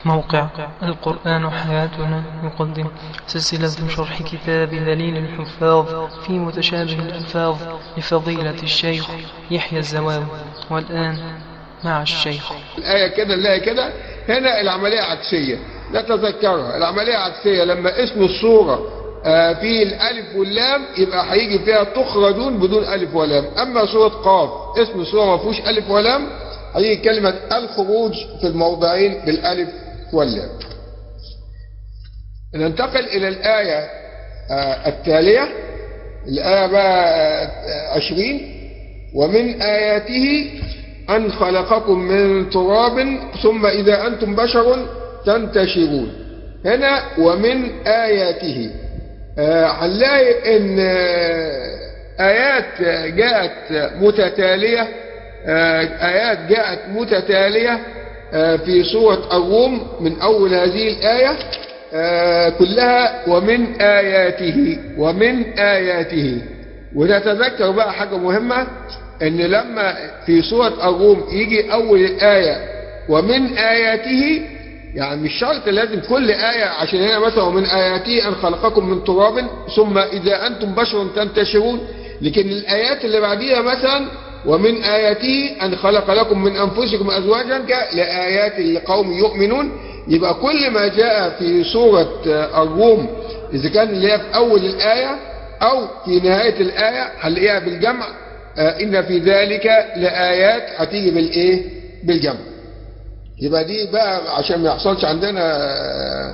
موقع القرآن حياتنا يقدم سلسلة شرح كتاب دليل الحفاظ في متشابه الألفاظ لفضيلة الشيخ يحيى الزواوي والآن مع الشيخ الآية كده الآية كده هنا العملية عكسية نتذكرها العملية عكسية لما اسم الصورة آه، فيه الألف واللام يبقى هيجي فيها تخرجون بدون ألف ولام أما سورة قاف اسم الصورة ما فيهوش ألف ولام هيجي كلمة الخروج في الموضعين بالألف واللام ننتقل إلى الآية آه، التالية الآية بقى آه، عشرين ومن آياته أن خلقكم من تراب ثم إذا أنتم بشر تنتشرون هنا ومن آياته آه، هنلاقي ان آه، آيات جاءت متتالية آه، آيات جاءت متتالية آه، في سورة الروم من أول هذه الآية آه، كلها ومن آياته ومن آياته ونتذكر بقى حاجة مهمة ان لما في سورة الروم يجي أول الآية ومن آياته يعني مش شرط لازم كل آية عشان هنا مثلا ومن آياته أن خلقكم من تراب ثم إذا أنتم بشر تنتشرون لكن الآيات اللي بعديها مثلا ومن آياته أن خلق لكم من أنفسكم أزواجا لآيات لقوم يؤمنون يبقى كل ما جاء في سورة الروم إذا كان اللي هي في أول الآية أو في نهاية الآية هنلاقيها بالجمع آه، إن في ذلك لآيات هتيجي بالإيه؟ بالجمع يبقى دي بقى عشان ما يحصلش عندنا آه،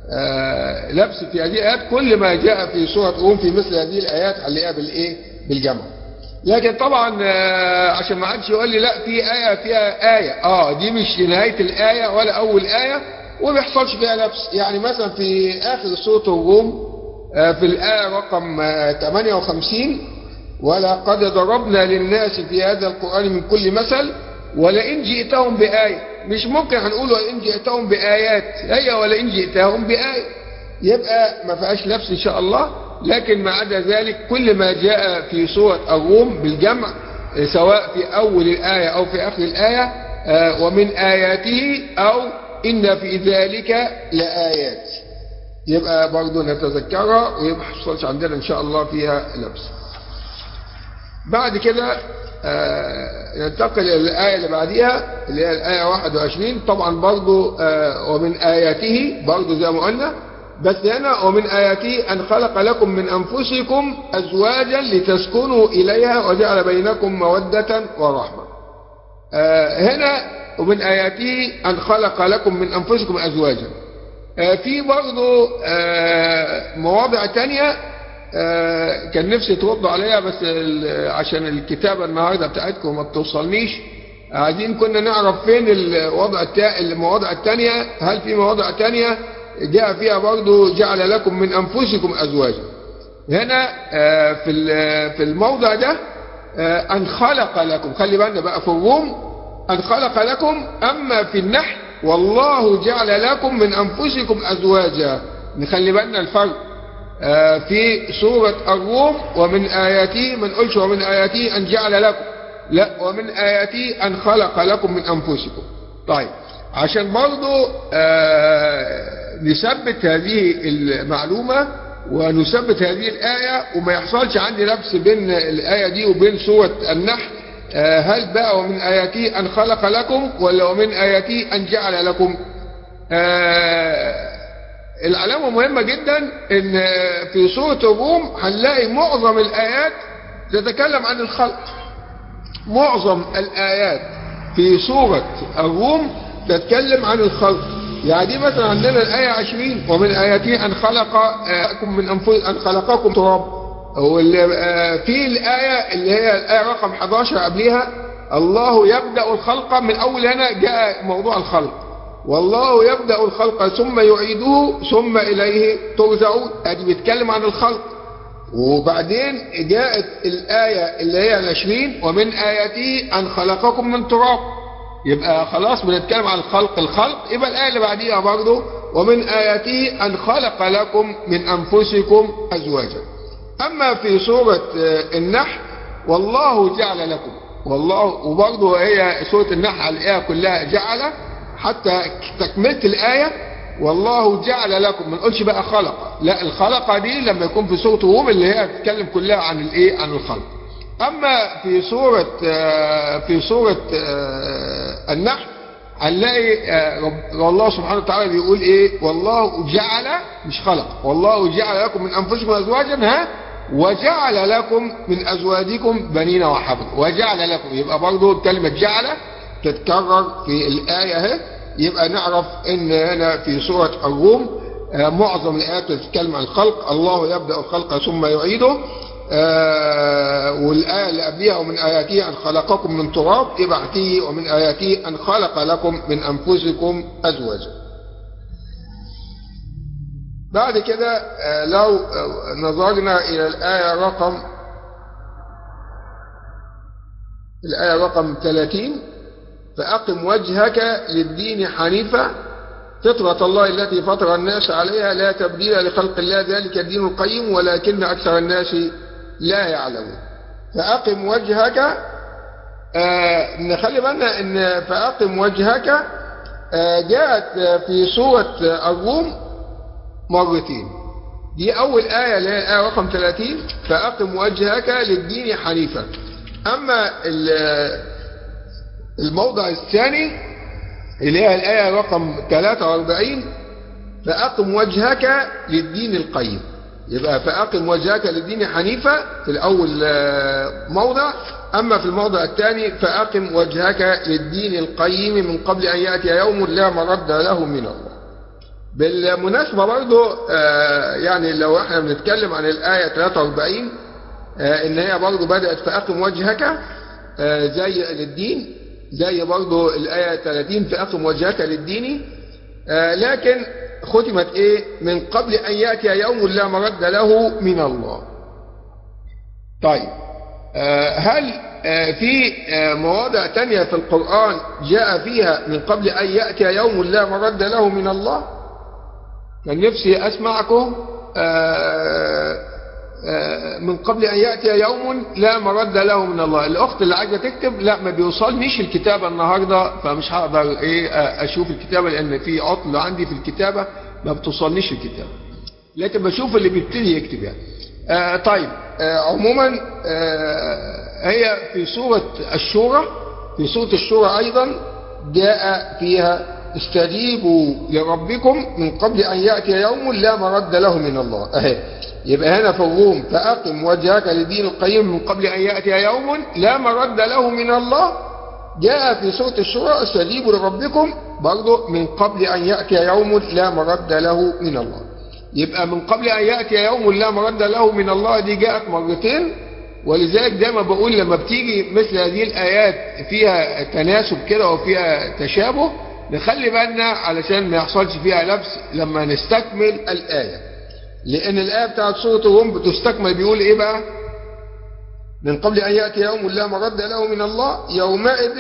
آه، لبس في هذه الآيات كل ما جاء في سورة روم في مثل هذه الآيات هنلاقيها بالإيه؟ بالجمع لكن طبعا آه، عشان ما حدش يقول لي لا في آية فيها آية اه دي مش نهاية الآية ولا أول آية وما بيحصلش فيها لبس يعني مثلا في آخر سورة الروم آه، في الآية رقم آه، 58 ولقد ضربنا للناس في هذا القرآن من كل مثل ولئن جئتهم بآية مش ممكن هنقول ولئن جئتهم بآيات هي ولئن جئتهم بآية يبقى ما فيهاش لبس إن شاء الله لكن ما عدا ذلك كل ما جاء في سورة الروم بالجمع آه، سواء في أول الآية أو في آخر الآية آه، ومن آياته أو إن في ذلك لآيات يبقى برضو نتذكرها ويبقى حصلش عندنا إن شاء الله فيها لبس بعد كده آه، ننتقل إلى الآية اللي بعديها اللي هي الآية 21 طبعا برضو آه، ومن آياته برضو زي ما قلنا بس هنا ومن آياته أن خلق لكم من أنفسكم أزواجا لتسكنوا إليها وجعل بينكم مودة ورحمة آه، هنا ومن آياته أن خلق لكم من أنفسكم أزواجا آه، في برضو آه، مواضع تانية آه، كان نفسي تردوا عليها بس ال- عشان الكتابة النهاردة بتاعتكم ما توصلنيش عايزين كنا نعرف فين الوضع التا... المواضع التانية هل في مواضع تانية جاء فيها برضو جعل لكم من أنفسكم أزواجا هنا آه، في ال- في الموضع ده آه، أن خلق لكم خلي بالنا بقى في الروم أن خلق لكم أما في النحل والله جعل لكم من أنفسكم أزواجا نخلي بالنا الفرق آه، في سورة الروم ومن آياته ما نقولش ومن آياته أن جعل لكم لا ومن آياته أن خلق لكم من أنفسكم طيب عشان برضو آه، نثبت هذه المعلومة ونثبت هذه الآية وما يحصلش عندي لبس بين الآية دي وبين سورة النحل آه، هل بقى ومن آياته أن خلق لكم ولا ومن آياته أن جعل لكم آه، العلامة مهمة جدا ان في سورة الروم هنلاقي معظم الآيات تتكلم عن الخلق معظم الآيات في سورة الروم تتكلم عن الخلق يعني دي مثلا عندنا الآية 20 ومن آياته أن خلق آه، لكم من أنفس أن خلقكم تراب واللي آه، في الآية اللي هي الآية رقم 11 قبلها الله يبدأ الخلق من أول هنا جاء موضوع الخلق والله يبدأ الخلق ثم يعيده ثم إليه ترجعون ادي بيتكلم عن الخلق وبعدين جاءت الآية اللي هي العشرين ومن آياته أن خلقكم من تراب يبقى خلاص بنتكلم عن الخلق الخلق يبقى الآية اللي بعديها برضه ومن آياته أن خلق لكم من أنفسكم أزواجا أما في سورة آه، النحل والله جعل لكم والله وبرضه هي سورة النحل الآية كلها جعل حتى تكملة الآية والله جعل لكم ما نقولش بقى خلق لا الخلقة دي لما يكون في سورة روم اللي هي بتتكلم كلها عن الايه عن الخلق اما في سورة آه، في سورة آه، النحل هنلاقي آه، رب- الله سبحانه وتعالى بيقول ايه والله جعل مش خلق والله جعل لكم من انفسكم ازواجا ها وجعل لكم من ازواجكم بنين وحفظ وجعل لكم يبقى برضو كلمة جعل تتكرر في الآية اهي يبقى نعرف ان هنا في سورة الروم آه، معظم الآيات بتتكلم عن الخلق الله يبدأ الخلق ثم يعيده آه، والآية اللي قبلها ومن آياته أن خلقكم من تراب يبقى هتيجي ومن آياته أن خلق لكم من أنفسكم أزواجا بعد كده آه، لو آه، نظرنا إلى الآية رقم الآية رقم 30 فأقم وجهك للدين حنيفا فطرة الله التي فطر الناس عليها لا تبديل لخلق الله ذلك الدين القيم ولكن أكثر الناس لا يعلمون فأقم وجهك آه نخلي بالنا أن فأقم وجهك آه جاءت في سورة الروم مرتين دي أول آية اللي هي الآية رقم 30 فأقم وجهك للدين حنيفا أما ال- الموضع الثاني اللي هي الآية رقم 43 فأقم وجهك للدين القيم يبقى فأقم وجهك للدين حنيفا في الأول آه، موضع أما في الموضع الثاني فأقم وجهك للدين القيم من قبل أن يأتي يوم لا مرد له من الله بالمناسبة برضو آه، يعني لو احنا بنتكلم عن الآية 43 آه، ان هي برضو بدأت فأقم وجهك آه، زي للدين زي برضو الآية 30 فأقم وجهك للدين آه، لكن ختمت ايه من قبل ان يأتي يوم لا مرد له من الله طيب آه، هل آه، في آه، مواضع تانية في القرآن جاء فيها من قبل ان يأتي يوم لا مرد له من الله كان نفسي اسمعكم آه، آه، من قبل ان ياتي يوم لا مرد له من الله الاخت اللي عايزه تكتب لا ما بيوصلنيش الكتابه النهارده فمش هقدر ايه آه، اشوف الكتابه لان في عطل عندي في الكتابه ما بتوصلنيش الكتابه لكن بشوف اللي بيبتدي يكتب يعني آه طيب آه عموما آه هي في سوره الشورى في سوره الشورى ايضا جاء فيها استجيبوا لربكم من قبل أن يأتي يوم لا مرد له من الله أهي يبقى هنا في الروم فأقم وجهك لدين القيم من قبل أن يأتي يوم لا مرد له من الله جاء في سورة الشورى استجيبوا لربكم برضه من قبل أن يأتي يوم لا مرد له من الله يبقى من قبل أن يأتي يوم لا مرد له من الله دي جاءت مرتين ولذلك دايما بقول لما بتيجي مثل هذه الآيات فيها تناسب كده وفيها تشابه نخلي بالنا علشان ما يحصلش فيها لبس لما نستكمل الآية لأن الآية بتاعت سورة الروم بتستكمل بيقول إيه بقى من قبل أن يأتي يوم لا مرد له من الله يومئذ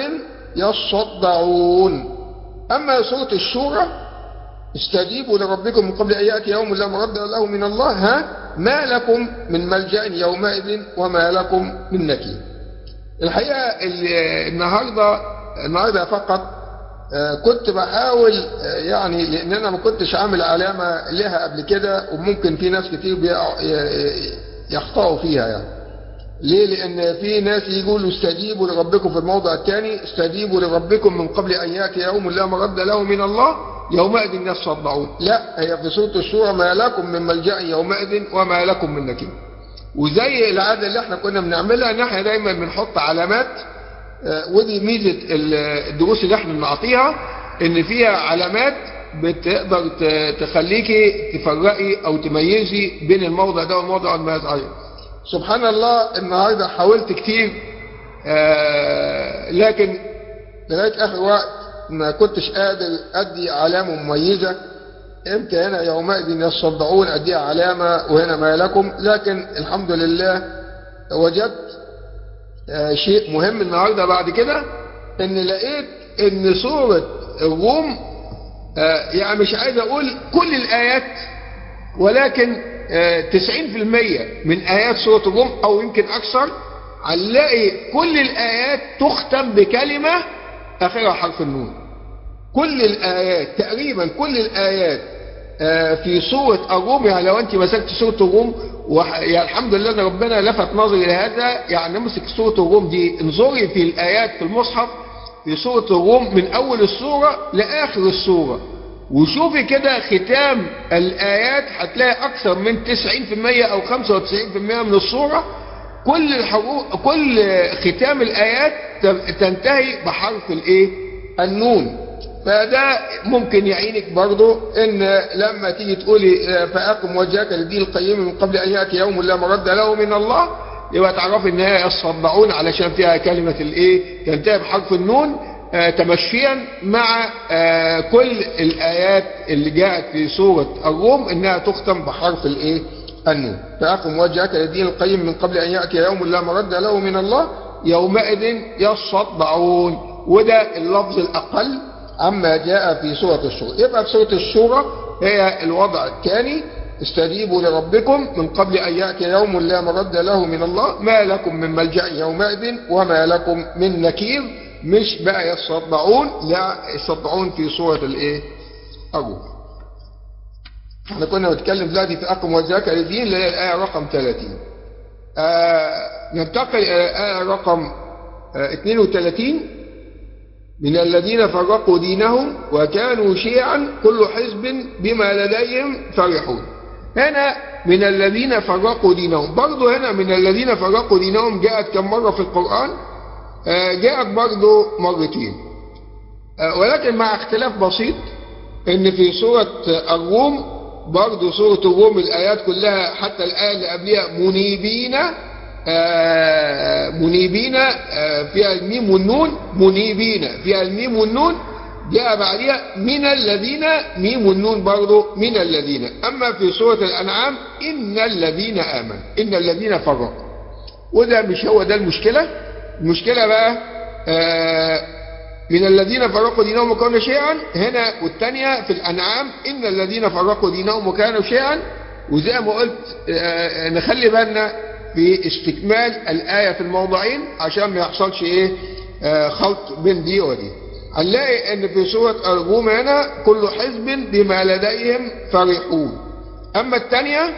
يصدعون أما سورة الشورى استجيبوا لربكم من قبل أن يأتي يوم لا مرد له من الله ها ما لكم من ملجأ يومئذ وما لكم من نكير الحقيقة النهاردة النهاردة فقط كنت بحاول يعني لان انا ما كنتش عامل علامة لها قبل كده وممكن في ناس كتير يخطئوا فيها يعني ليه لان في ناس يقولوا استجيبوا لربكم في الموضع الثاني استجيبوا لربكم من قبل ان ياتي يوم لا مرد له من الله يومئذ يصدعون لا هي في سوره الشورى ما لكم من ملجا يومئذ وما لكم من نكير وزي العاده اللي احنا كنا بنعملها ان احنا دايما بنحط علامات ودي ميزة الدروس اللي احنا بنعطيها ان فيها علامات بتقدر تخليكي تفرقي او تميزي بين الموضع ده والموضع الميز سبحان الله النهاردة حاولت كتير لكن لغاية اخر وقت ما كنتش قادر ادي علامة مميزة امتى هنا يومئذ يصدعون ادي علامة وهنا ما لكم لكن الحمد لله وجدت شيء مهم النهاردة بعد كده ان لقيت ان سورة الروم يعني مش عايز اقول كل الايات ولكن 90% من ايات سورة الروم او يمكن اكثر هنلاقي كل الايات تختم بكلمة اخرها حرف النون كل الآيات تقريبا كل الآيات آه، في سورة الروم يعني لو أنت مسكت سورة الروم وح... يعني الحمد لله ان ربنا لفت نظري لهذا يعني نمسك سورة الروم دي انظري في الآيات في المصحف في سورة الروم من أول السورة لآخر السورة وشوفي كده ختام الآيات هتلاقي أكثر من 90% أو 95% من السورة كل الحروف كل ختام الآيات تنتهي بحرف الإيه؟ النون فده ممكن يعينك برضو ان لما تيجي تقولي آه، فاقم وجهك للدين القيم من قبل ان ياتي يوم لا مرد له من الله يبقى تعرفي ان هي يصدعون علشان فيها كلمه الايه تنتهي بحرف النون آه، تمشيا مع آه، كل الايات اللي جاءت في سوره الروم انها تختم بحرف الايه النون فاقم وجهك للدين القيم من قبل ان ياتي يوم لا مرد له من الله يومئذ يصدعون وده اللفظ الاقل عما جاء في سورة الشورى يبقى في سورة الشورى هي الوضع الثاني استجيبوا لربكم من قبل أن يأتي يوم لا مرد له من الله ما لكم من ملجأ يومئذ وما لكم من نكير مش بقى يصدعون لا يصدعون في سورة الايه الروم احنا كنا بنتكلم دلوقتي في أقم وزكاة للدين اللي هي الآية رقم 30 آه ننتقل إلى الآية رقم آه 32 من الذين فرقوا دينهم وكانوا شيعا كل حزب بما لديهم فرحون هنا من الذين فرقوا دينهم برضو هنا من الذين فرقوا دينهم جاءت كم مرة في القرآن آه جاءت برضو مرتين آه ولكن مع اختلاف بسيط ان في سورة الروم برضو سورة الروم الآيات كلها حتى الآية اللي قبلها منيبين آه منيبين آه فيها الميم والنون منيبين فيها الميم والنون جاء بعدها من الذين ميم والنون برضو من الذين أما في سورة الأنعام إن الذين آمنوا إن الذين فرقوا وده مش هو ده المشكلة المشكلة بقى آه من الذين فرقوا دينهم وكانوا شيئا هنا والثانية في الأنعام إن الذين فرقوا دينهم وكانوا شيئا وزي ما قلت آه نخلي بالنا في استكمال الآية في الموضعين عشان ما يحصلش ايه آه خلط بين دي ودي هنلاقي ان في سورة الروم هنا كل حزب بما لديهم فرحون اما الثانية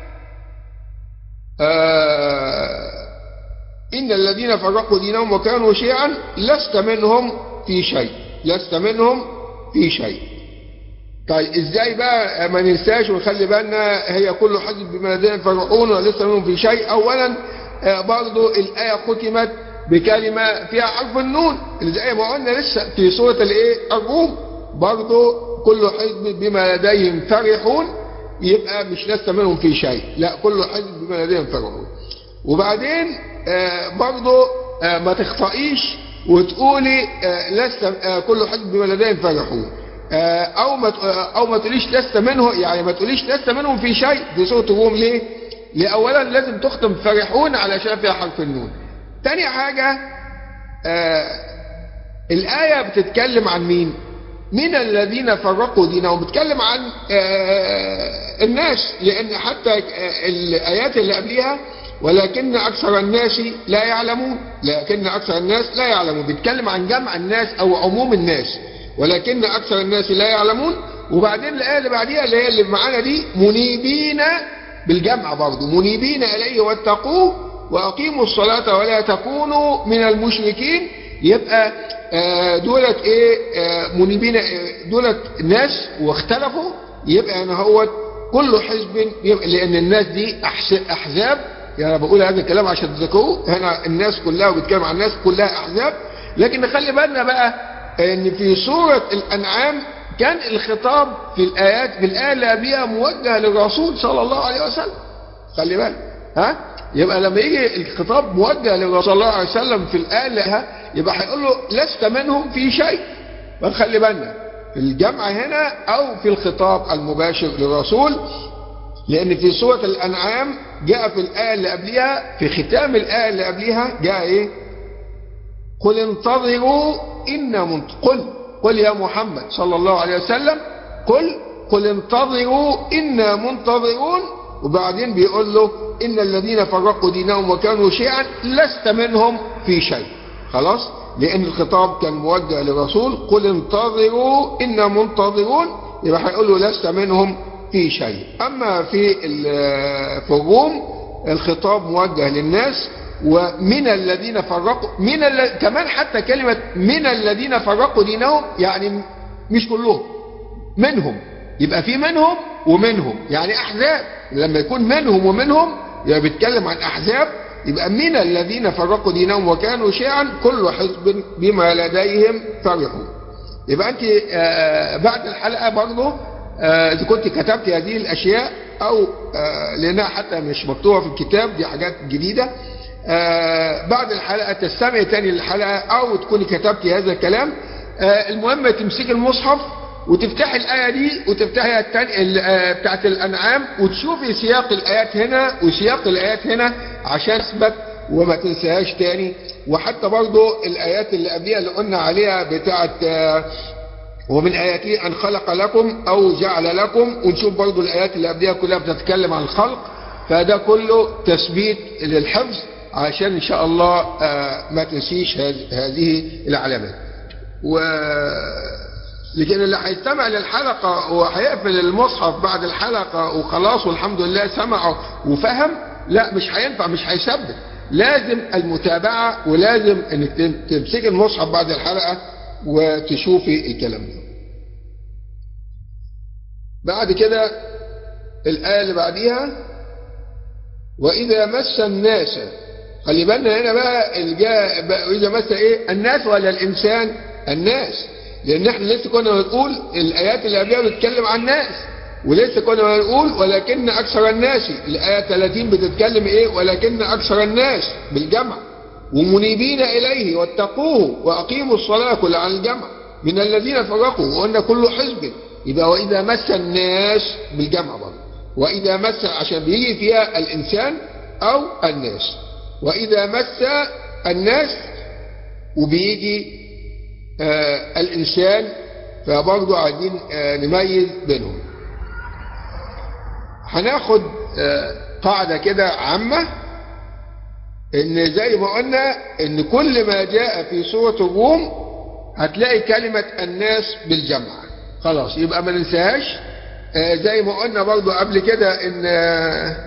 آه ان الذين فرقوا دينهم وكانوا شيعا لست منهم في شيء لست منهم في شيء طيب ازاي بقى ما ننساش ونخلي بالنا هي كل حزب بما لديهم فرحون ولسه منهم في شيء اولا برضو الايه ختمت بكلمه فيها حرف النون زي ما قلنا لسه في سوره الايه الروم برضو كل حزب بما لديهم فرحون يبقى مش لسه منهم في شيء لا كل حزب بما لديهم فرحون وبعدين برضو ما تخطئيش وتقولي لسه كل حزب بما لديهم فرحون او ما او ما تقوليش لست منه يعني ما تقوليش لست منهم في شيء في سوره الروم ليه لاولا لازم تختم فرحون علشان فيها حرف النون تاني حاجه آه الايه بتتكلم عن مين من الذين فرقوا دينهم بتتكلم عن آه الناس لان حتى آه الايات اللي قبليها ولكن اكثر الناس لا يعلمون لكن اكثر الناس لا يعلمون بيتكلم عن جمع الناس او عموم الناس ولكن أكثر الناس لا يعلمون وبعدين الآية اللي بعديها اللي هي اللي معانا دي منيبين بالجمع برضه منيبين إليه واتقوه وأقيموا الصلاة ولا تكونوا من المشركين يبقى دولت إيه منيبين دولت ناس واختلفوا يبقى أنا هو كل حزب لأن الناس دي أحزاب يعني بقول هذا الكلام عشان تذكروه هنا الناس كلها وبيتكلم عن الناس كلها أحزاب لكن نخلي بالنا بقى ان في سورة الانعام كان الخطاب في الايات في الايه اللي قبلها موجه للرسول صلى الله عليه وسلم خلي بالك ها يبقى لما يجي الخطاب موجه للرسول صلى الله عليه وسلم في الايه اللي يبقى هيقول له لست منهم في شيء فخلي بالنا في الجمع هنا او في الخطاب المباشر للرسول لان في سوره الانعام جاء في الايه اللي قبلها في ختام الايه اللي قبلها جاء ايه قل انتظروا إن منت... قل قل يا محمد صلى الله عليه وسلم قل قل انتظروا إنا منتظرون وبعدين بيقول له إن الذين فرقوا دينهم وكانوا شيعا لست منهم في شيء خلاص لأن الخطاب كان موجه للرسول قل انتظروا إنا منتظرون يبقى هيقول له لست منهم في شيء أما في ال- في الروم الخطاب موجه للناس ومن الذين فرقوا من ال... كمان حتى كلمة من الذين فرقوا دينهم يعني مش كلهم منهم يبقى في منهم ومنهم يعني أحزاب لما يكون منهم ومنهم يبقى بيتكلم عن أحزاب يبقى من الذين فرقوا دينهم وكانوا شيعا كل حزب بما لديهم فرحون يبقى أنت آه، بعد الحلقة برضه آه، إذا كنت كتبت هذه الأشياء أو آه، لأنها حتى مش مكتوبة في الكتاب دي حاجات جديدة آه، بعد الحلقة تستمع تاني للحلقة أو تكوني كتبتي هذا الكلام آه، المهم تمسكي المصحف وتفتحي الآية دي وتفتحي التاني ال- آه، بتاعت الأنعام وتشوفي سياق الآيات هنا وسياق الآيات هنا عشان تثبت وما تنساهاش تاني وحتى برضو الآيات اللي قبلها اللي قلنا عليها بتاعت آه، ومن آياته أن خلق لكم أو جعل لكم ونشوف برضو الآيات اللي قبلها كلها بتتكلم عن الخلق فده كله تثبيت للحفظ عشان إن شاء الله آه، ما تنسيش هذ- هذه العلامات و لكن اللي هيستمع للحلقة وهيقفل المصحف بعد الحلقة وخلاص والحمد لله سمع وفهم لا مش هينفع مش هيثبت لازم المتابعة ولازم انك تم- تمسكي المصحف بعد الحلقة وتشوفي الكلام ده بعد كده الآية اللي بعديها وإذا مس الناس خلي بالنا هنا بقى الجاء بقى وإذا مس إيه الناس ولا الإنسان الناس لأن احنا لسه كنا بنقول الآيات اللي قبلها بتتكلم عن الناس ولسه كنا بنقول ولكن أكثر الناس الآية 30 بتتكلم إيه ولكن أكثر الناس بالجمع ومنيبين إليه واتقوه وأقيموا الصلاة كل عن الجمع من الذين فرقوا وقلنا كل حزب يبقى وإذا مس الناس بالجمع برضه وإذا مس عشان بيجي فيها الإنسان أو الناس وإذا مس الناس وبيجي آه الإنسان فبرضه عايزين آه نميز بينهم هناخد آه قاعدة كده عامة ان زي ما قلنا ان كل ما جاء في سورة الروم هتلاقي كلمة الناس بالجمع خلاص يبقى ما ننساهاش آه زي ما قلنا برضو قبل كده ان آه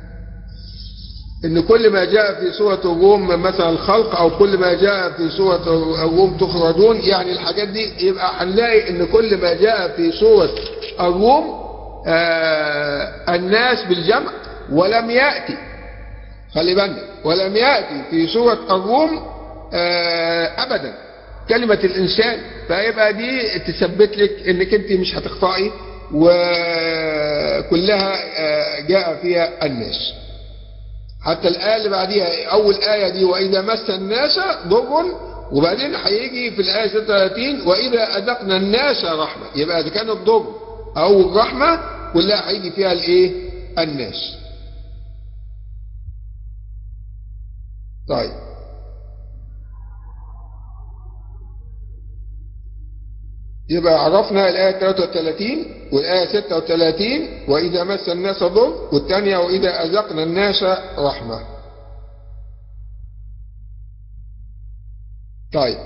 ان كل ما جاء في سورة الروم مثلا الخلق او كل ما جاء في سورة الروم تخرجون يعني الحاجات دي يبقى هنلاقي ان كل ما جاء في سورة الروم آه الناس بالجمع ولم يأتي خلي بالك ولم يأتي في سورة الروم آه أبدا كلمة الإنسان فيبقى دي تثبت لك إنك أنت مش هتخطئي وكلها آه جاء فيها الناس حتى الآية اللي بعديها أول آية دي وإذا مس الناس ضر وبعدين هيجي في الآية 36 وإذا أذقنا الناس رحمة يبقى إذا كان الضر أو الرحمة كلها هيجي فيها الإيه؟ الناس طيب يبقى عرفنا الآية 33 والآية 36 وإذا مس الناس ضر والثانية وإذا أذقنا الناس رحمة طيب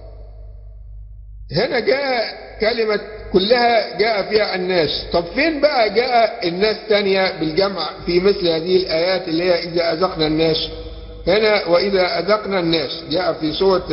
هنا جاء كلمة كلها جاء فيها الناس طب فين بقى جاء الناس تانية بالجمع في مثل هذه الآيات اللي هي إذا أذقنا الناس هنا وإذا أذقنا الناس جاء في سورة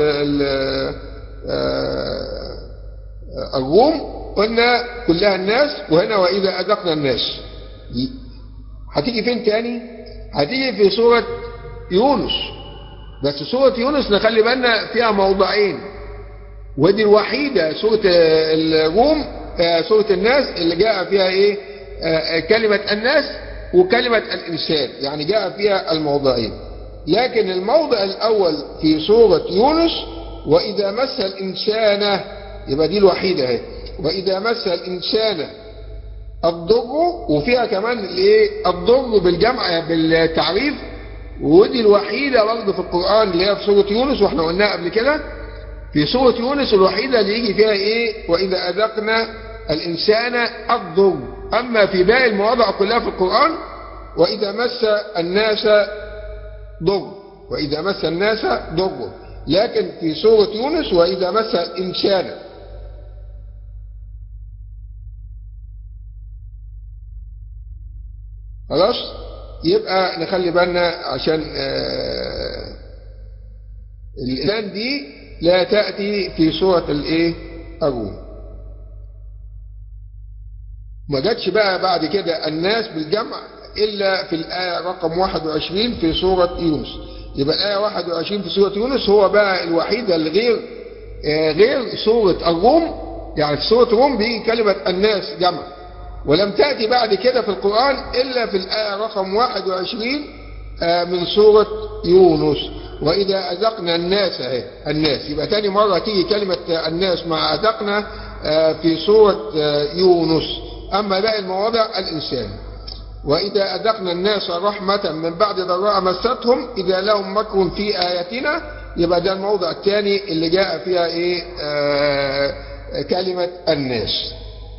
الروم قلنا كلها الناس وهنا وإذا أذقنا الناس هتيجي فين تاني هتيجي في سورة يونس بس سورة يونس نخلي بالنا فيها موضعين ودي الوحيدة سورة الروم سورة الناس اللي جاء فيها ايه كلمة الناس وكلمة الإنسان يعني جاء فيها الموضعين لكن الموضع الأول في سورة يونس وإذا مس الإنسان يبقى دي الوحيدة اهي وإذا مس الإنسان الضر وفيها كمان الايه الضر بالجمع بالتعريف ودي الوحيدة برضه في القرآن اللي هي في سورة يونس واحنا قلناها قبل كده في سورة يونس الوحيدة اللي يجي فيها ايه وإذا أذقنا الإنسان الضر أما في باقي المواضع كلها في القرآن وإذا مس الناس ضر وإذا مس الناس ضر لكن في سورة يونس وإذا مس الإنسان خلاص يبقى نخلي بالنا عشان آه الإنسان دي لا تأتي في سورة الإيه الروم ما جاتش بقى بعد كده الناس بالجمع إلا في الآية رقم 21 في سورة يونس يبقى الآية 21 في سورة يونس هو بقى الوحيدة اللي غير آه غير سورة الروم يعني في سورة الروم بيجي كلمة الناس جمع ولم تأتي بعد كده في القرآن إلا في الآية رقم 21 آه من سورة يونس وإذا أذقنا الناس اهي الناس يبقى تاني مرة تيجي كلمة الناس مع أذقنا آه في سورة يونس أما باقي المواضع الإنسان وإذا أذقنا الناس رحمة من بعد ضراء مستهم إذا لهم مكر في آياتنا يبقى ده الموضع الثاني اللي جاء فيها إيه آه كلمة الناس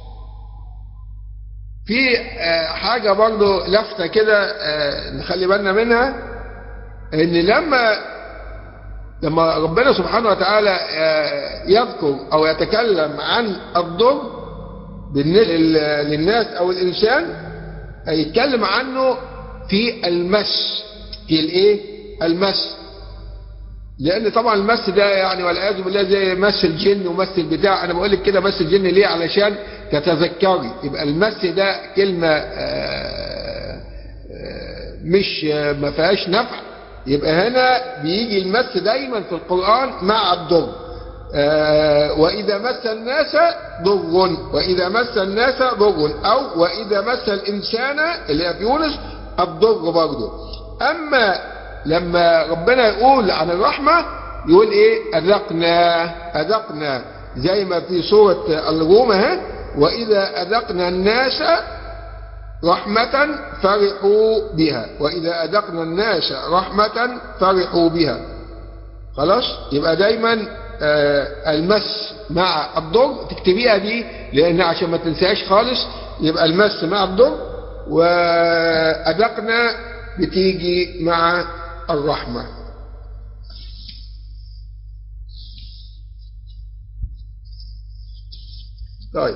في آه حاجة برضو لفتة كده آه نخلي بالنا منها ان لما لما ربنا سبحانه وتعالى يذكر او يتكلم عن الضر للناس او الانسان يتكلم عنه في المس في الايه المس لان طبعا المس ده يعني والعياذ بالله زي مس الجن ومس البتاع انا بقول لك كده مس الجن ليه علشان تتذكري يبقى المس ده كلمه مش ما فيهاش نفع يبقى هنا بيجي المس دايما في القرآن مع الضر آه وإذا مس الناس ضر وإذا مس الناس ضر أو وإذا مس الإنسان اللي هي في يونس الضر برضه أما لما ربنا يقول عن الرحمة يقول إيه أذقنا أذقنا زي ما في سورة الروم اهي وإذا أذقنا الناس رحمة فرحوا بها وإذا أذقنا الناس رحمة فرحوا بها خلاص يبقى دايما آه المس مع الضر تكتبيها دي لأن عشان ما تنساش خالص يبقى المس مع الضر وأذقنا بتيجي مع الرحمة طيب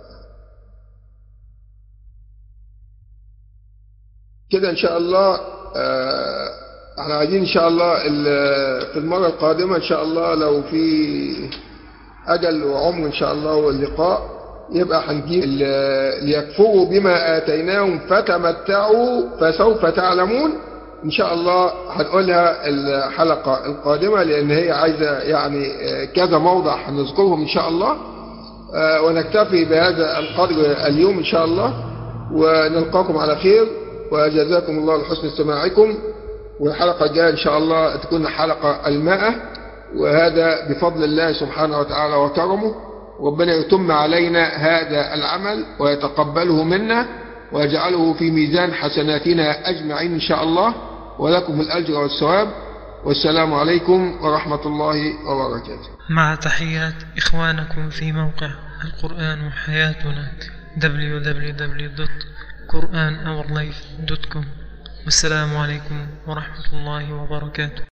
كده ان شاء الله آه احنا عايزين ان شاء الله في المره القادمه ان شاء الله لو في اجل وعمر ان شاء الله واللقاء يبقى هنجيب ليكفروا بما اتيناهم فتمتعوا فسوف تعلمون ان شاء الله هنقولها الحلقه القادمه لان هي عايزه يعني كذا موضع هنذكرهم ان شاء الله آه ونكتفي بهذا القدر اليوم ان شاء الله ونلقاكم على خير وجزاكم الله لحسن استماعكم والحلقة الجاية إن شاء الله تكون حلقة المائة وهذا بفضل الله سبحانه وتعالى وكرمه ربنا يتم علينا هذا العمل ويتقبله منا ويجعله في ميزان حسناتنا أجمعين إن شاء الله ولكم الأجر والثواب والسلام عليكم ورحمة الله وبركاته مع تحيات إخوانكم في موقع القرآن حياتنا www.quranourlife.com والسلام عليكم ورحمة الله وبركاته